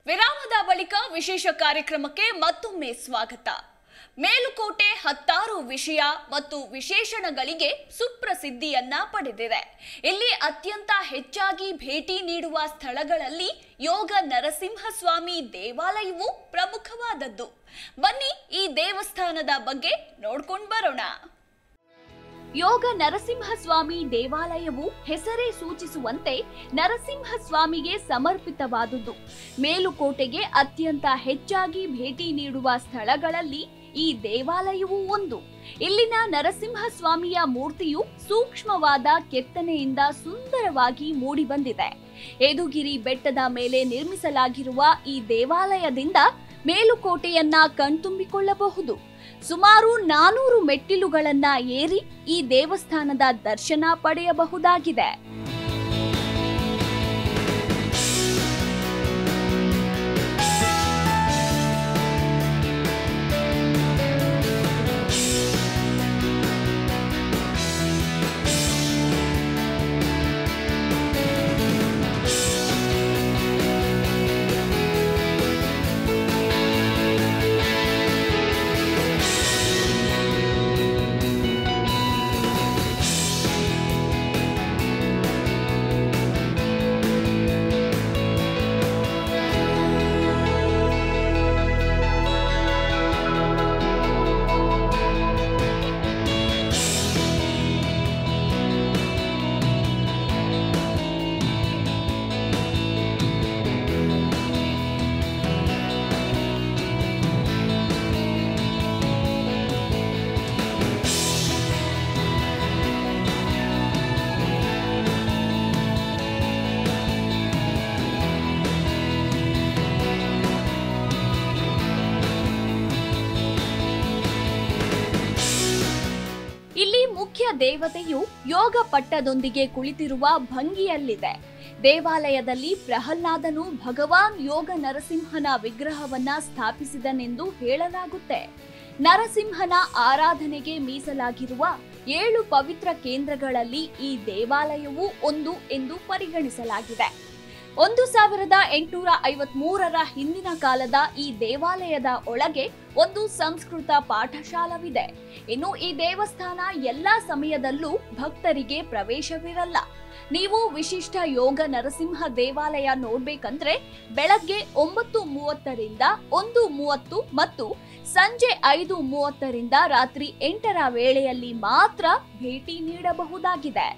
ವಿರಾಮದ ಬಳಿಕ ವಿಶೇಷ ಕಾರ್ಯಕ್ರಮಕ್ಕೆ ಮತ್ತೊಮ್ಮೆ ಸ್ವಾಗತ ಮೇಲುಕೋಟೆ ಹತ್ತಾರು ವಿಷಯ ಮತ್ತು ವಿಶೇಷಣಗಳಿಗೆ ಸುಪ್ರಸಿದ್ಧಿಯನ್ನ ಪಡೆದಿದೆ ಇಲ್ಲಿ ಅತ್ಯಂತ ಹೆಚ್ಚಾಗಿ ಭೇಟಿ ನೀಡುವ ಸ್ಥಳಗಳಲ್ಲಿ ಯೋಗ ನರಸಿಂಹಸ್ವಾಮಿ ದೇವಾಲಯವು ಪ್ರಮುಖವಾದದ್ದು ಬನ್ನಿ ಈ ದೇವಸ್ಥಾನದ ಬಗ್ಗೆ ನೋಡ್ಕೊಂಡು ಬರೋಣ ಯೋಗ ನರಸಿಂಹಸ್ವಾಮಿ ದೇವಾಲಯವು ಹೆಸರೇ ಸೂಚಿಸುವಂತೆ ನರಸಿಂಹಸ್ವಾಮಿಗೆ ಸಮರ್ಪಿತವಾದುದು ಮೇಲುಕೋಟೆಗೆ ಅತ್ಯಂತ ಹೆಚ್ಚಾಗಿ ಭೇಟಿ ನೀಡುವ ಸ್ಥಳಗಳಲ್ಲಿ ಈ ದೇವಾಲಯವು ಒಂದು ಇಲ್ಲಿನ ನರಸಿಂಹಸ್ವಾಮಿಯ ಮೂರ್ತಿಯು ಸೂಕ್ಷ್ಮವಾದ ಕೆತ್ತನೆಯಿಂದ ಸುಂದರವಾಗಿ ಮೂಡಿಬಂದಿದೆ ಯದುಗಿರಿ ಬೆಟ್ಟದ ಮೇಲೆ ನಿರ್ಮಿಸಲಾಗಿರುವ ಈ ದೇವಾಲಯದಿಂದ ಮೇಲುಕೋಟೆಯನ್ನ ಕಣ್ತುಂಬಿಕೊಳ್ಳಬಹುದು ಸುಮಾರು ನಾನೂರು ಮೆಟ್ಟಿಲುಗಳನ್ನ ಏರಿ ಈ ದೇವಸ್ಥಾನದ ದರ್ಶನ ಪಡೆಯಬಹುದಾಗಿದೆ ಇಲ್ಲಿ ಮುಖ್ಯ ದೇವತೆಯು ಯೋಗ ಪಟ್ಟದೊಂದಿಗೆ ಕುಳಿತಿರುವ ಭಂಗಿಯಲ್ಲಿದೆ ದೇವಾಲಯದಲ್ಲಿ ಪ್ರಹ್ಲಾದನು ಭಗವಾನ್ ಯೋಗ ನರಸಿಂಹನ ವಿಗ್ರಹವನ್ನ ಸ್ಥಾಪಿಸಿದನೆಂದು ಹೇಳಲಾಗುತ್ತೆ ನರಸಿಂಹನ ಆರಾಧನೆಗೆ ಮೀಸಲಾಗಿರುವ ಏಳು ಪವಿತ್ರ ಕೇಂದ್ರಗಳಲ್ಲಿ ಈ ದೇವಾಲಯವು ಒಂದು ಎಂದು ಪರಿಗಣಿಸಲಾಗಿದೆ ಒಂದು ಸಾವಿರದ ಎಂಟುನೂರ ಐವತ್ ಮೂರರ ಹಿಂದಿನ ಕಾಲದ ಈ ದೇವಾಲಯದ ಒಳಗೆ ಒಂದು ಸಂಸ್ಕೃತ ಪಾಠಶಾಲವಿದೆ ಇನ್ನು ಈ ದೇವಸ್ಥಾನ ಎಲ್ಲಾ ಸಮಯದಲ್ಲೂ ಭಕ್ತರಿಗೆ ಪ್ರವೇಶವಿರಲ್ಲ ನೀವು ವಿಶಿಷ್ಟ ಯೋಗ ನರಸಿಂಹ ದೇವಾಲಯ ನೋಡ್ಬೇಕಂದ್ರೆ ಬೆಳಗ್ಗೆ ಒಂಬತ್ತು ಮೂವತ್ತರಿಂದ ಒಂದು ಮೂವತ್ತು ಮತ್ತು ಸಂಜೆ ಐದು ಮೂವತ್ತರಿಂದ ರಾತ್ರಿ ಎಂಟರ ವೇಳೆಯಲ್ಲಿ ಮಾತ್ರ ಭೇಟಿ ನೀಡಬಹುದಾಗಿದೆ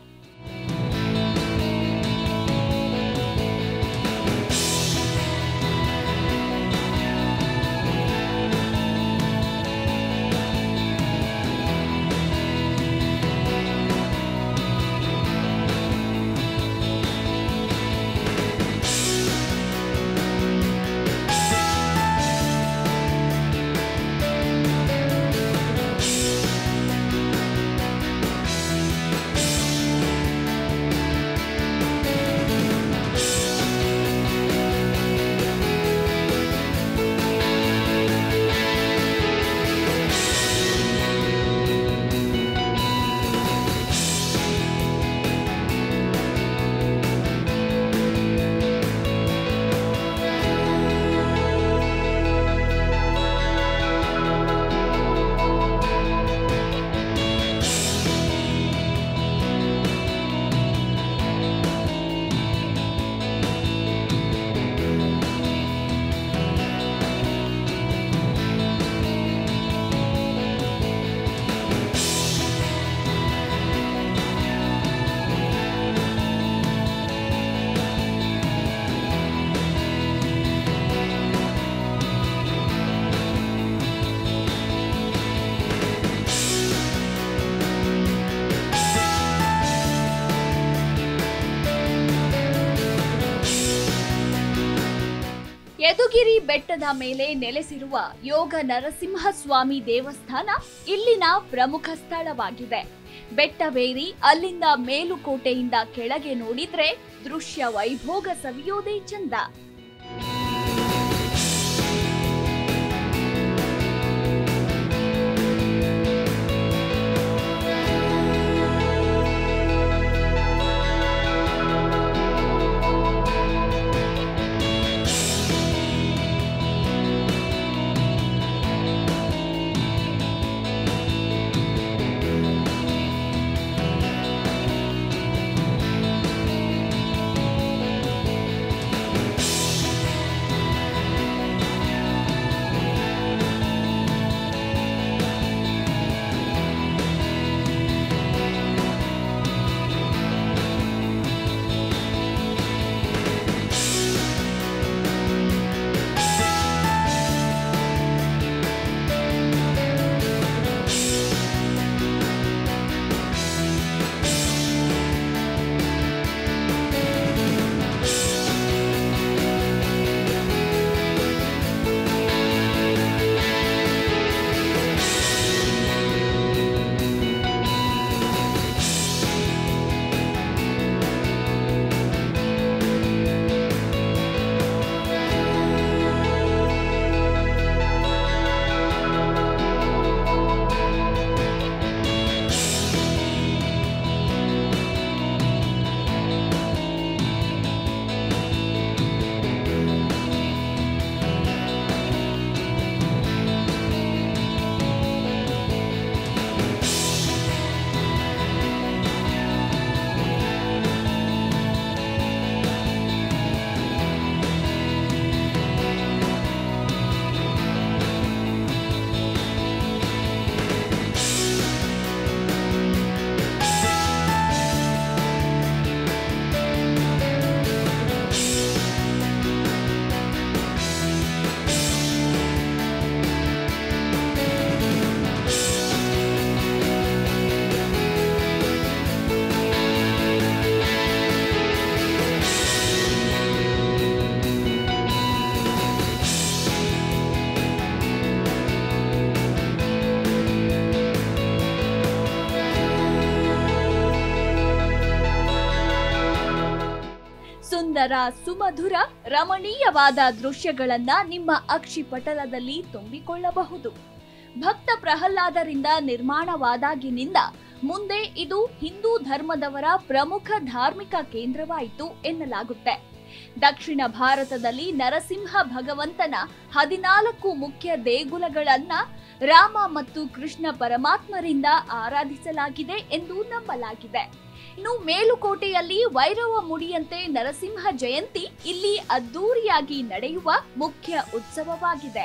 ಯದುಗಿರಿ ಬೆಟ್ಟದ ಮೇಲೆ ನೆಲೆಸಿರುವ ಯೋಗ ನರಸಿಂಹಸ್ವಾಮಿ ದೇವಸ್ಥಾನ ಇಲ್ಲಿನ ಪ್ರಮುಖ ಸ್ಥಳವಾಗಿದೆ ಬೆಟ್ಟವೇರಿ ಅಲ್ಲಿಂದ ಮೇಲುಕೋಟೆಯಿಂದ ಕೆಳಗೆ ನೋಡಿದ್ರೆ ದೃಶ್ಯ ವೈಭೋಗ ಸವಿಯೋದೇ ಚಂದ ಸುಂದರ ಸುಮಧುರ ರಮಣೀಯವಾದ ದೃಶ್ಯಗಳನ್ನ ನಿಮ್ಮ ಅಕ್ಷಿಪಟಲದಲ್ಲಿ ತುಂಬಿಕೊಳ್ಳಬಹುದು ಭಕ್ತ ಪ್ರಹ್ಲಾದರಿಂದ ನಿರ್ಮಾಣವಾದಾಗಿನಿಂದ ಮುಂದೆ ಇದು ಹಿಂದೂ ಧರ್ಮದವರ ಪ್ರಮುಖ ಧಾರ್ಮಿಕ ಕೇಂದ್ರವಾಯಿತು ಎನ್ನಲಾಗುತ್ತೆ ದಕ್ಷಿಣ ಭಾರತದಲ್ಲಿ ನರಸಿಂಹ ಭಗವಂತನ ಹದಿನಾಲ್ಕು ಮುಖ್ಯ ದೇಗುಲಗಳನ್ನ ರಾಮ ಮತ್ತು ಕೃಷ್ಣ ಪರಮಾತ್ಮರಿಂದ ಆರಾಧಿಸಲಾಗಿದೆ ಎಂದು ನಂಬಲಾಗಿದೆ ಇನ್ನು ಮೇಲುಕೋಟೆಯಲ್ಲಿ ವೈರವ ಮುಡಿಯಂತೆ ನರಸಿಂಹ ಜಯಂತಿ ಇಲ್ಲಿ ಅದ್ದೂರಿಯಾಗಿ ನಡೆಯುವ ಮುಖ್ಯ ಉತ್ಸವವಾಗಿದೆ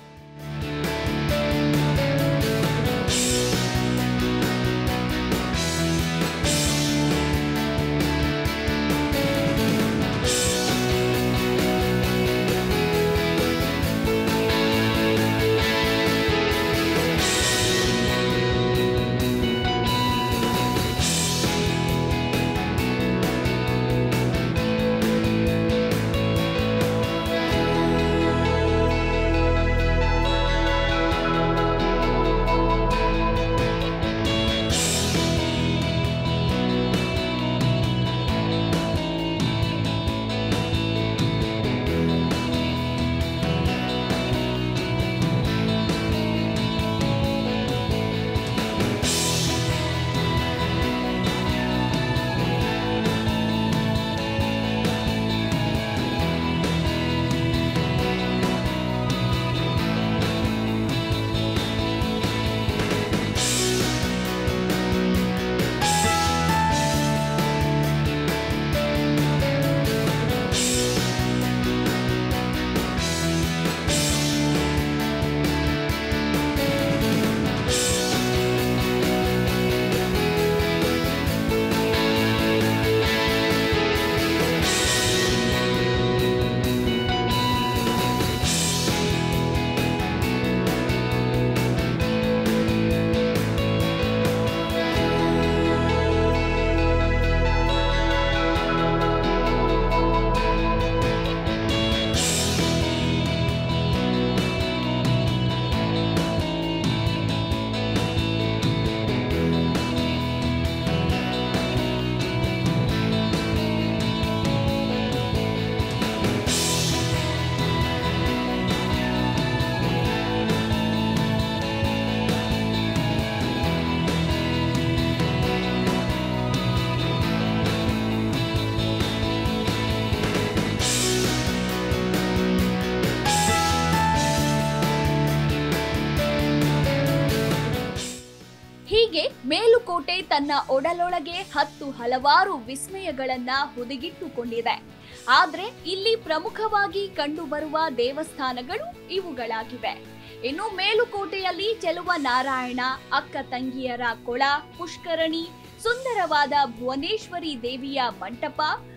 ಹೀಗೆ ಮೇಲುಕೋಟೆ ತನ್ನ ಒಡಲೊಳಗೆ ಹತ್ತು ಹಲವಾರು ವಿಸ್ಮಯಗಳನ್ನ ಹುದುಗಿಟ್ಟುಕೊಂಡಿದೆ ಆದ್ರೆ ಇಲ್ಲಿ ಪ್ರಮುಖವಾಗಿ ಕಂಡುಬರುವ ದೇವಸ್ಥಾನಗಳು ಇವುಗಳಾಗಿವೆ ಇನ್ನು ಮೇಲುಕೋಟೆಯಲ್ಲಿ ಚೆಲುವ ನಾರಾಯಣ ಅಕ್ಕ ತಂಗಿಯರ ಕೊಳ ಪುಷ್ಕರಣಿ ಸುಂದರವಾದ ಭುವನೇಶ್ವರಿ ದೇವಿಯ ಮಂಟಪ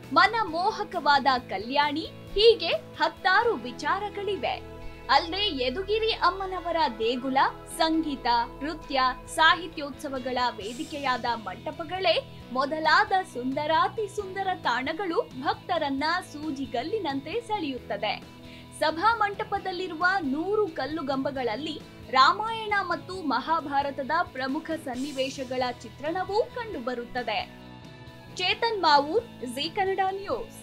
ಮನಮೋಹಕವಾದ ಕಲ್ಯಾಣಿ ಹೀಗೆ ಹತ್ತಾರು ವಿಚಾರಗಳಿವೆ ಅಲ್ಲದೆ ಯದುಗಿರಿ ಅಮ್ಮನವರ ದೇಗುಲ ಸಂಗೀತ ನೃತ್ಯ ಸಾಹಿತ್ಯೋತ್ಸವಗಳ ವೇದಿಕೆಯಾದ ಮಂಟಪಗಳೇ ಮೊದಲಾದ ಸುಂದರಾತಿ ಸುಂದರ ತಾಣಗಳು ಭಕ್ತರನ್ನ ಸೂಜಿಗಲ್ಲಿನಂತೆ ಸೆಳೆಯುತ್ತದೆ ಸಭಾ ಮಂಟಪದಲ್ಲಿರುವ ನೂರು ಕಲ್ಲುಗಂಬಗಳಲ್ಲಿ ರಾಮಾಯಣ ಮತ್ತು ಮಹಾಭಾರತದ ಪ್ರಮುಖ ಸನ್ನಿವೇಶಗಳ ಚಿತ್ರಣವೂ ಕಂಡುಬರುತ್ತದೆ ಚೇತನ್ ಮಾವೂರ್ ಜಿ ಕನ್ನಡ ನ್ಯೂಸ್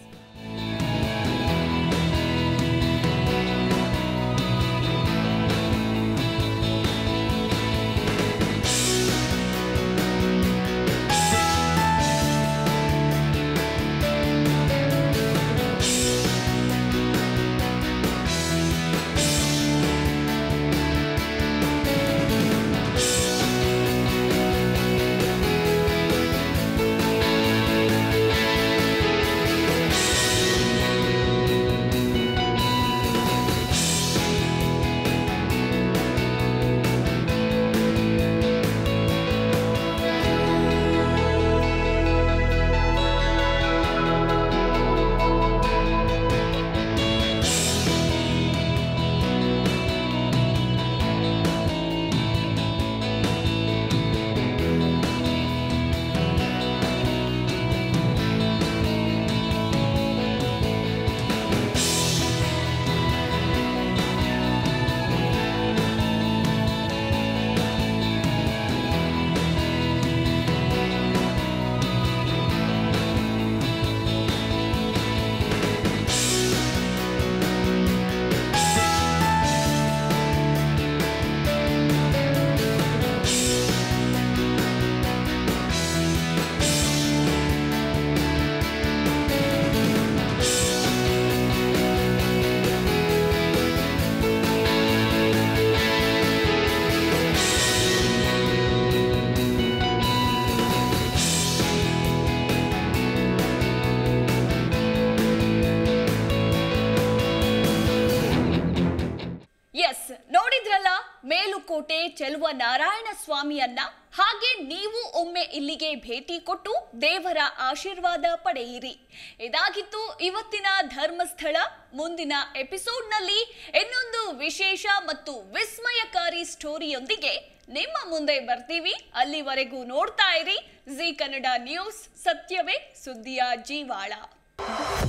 ಚೆಲುವ ನಾರಾಯಣ ಸ್ವಾಮಿಯನ್ನ ಹಾಗೆ ನೀವು ಒಮ್ಮೆ ಇಲ್ಲಿಗೆ ಭೇಟಿ ಕೊಟ್ಟು ದೇವರ ಆಶೀರ್ವಾದ ಪಡೆಯಿರಿ ಇದಾಗಿತ್ತು ಇವತ್ತಿನ ಧರ್ಮಸ್ಥಳ ಮುಂದಿನ ಎಪಿಸೋಡ್ನಲ್ಲಿ ಇನ್ನೊಂದು ವಿಶೇಷ ಮತ್ತು ವಿಸ್ಮಯಕಾರಿ ಸ್ಟೋರಿಯೊಂದಿಗೆ ನಿಮ್ಮ ಮುಂದೆ ಬರ್ತೀವಿ ಅಲ್ಲಿವರೆಗೂ ನೋಡ್ತಾ ಇರಿ ಜಿ ಕನ್ನಡ ನ್ಯೂಸ್ ಸತ್ಯವೇ ಸುದ್ದಿಯ ಜೀವಾಳ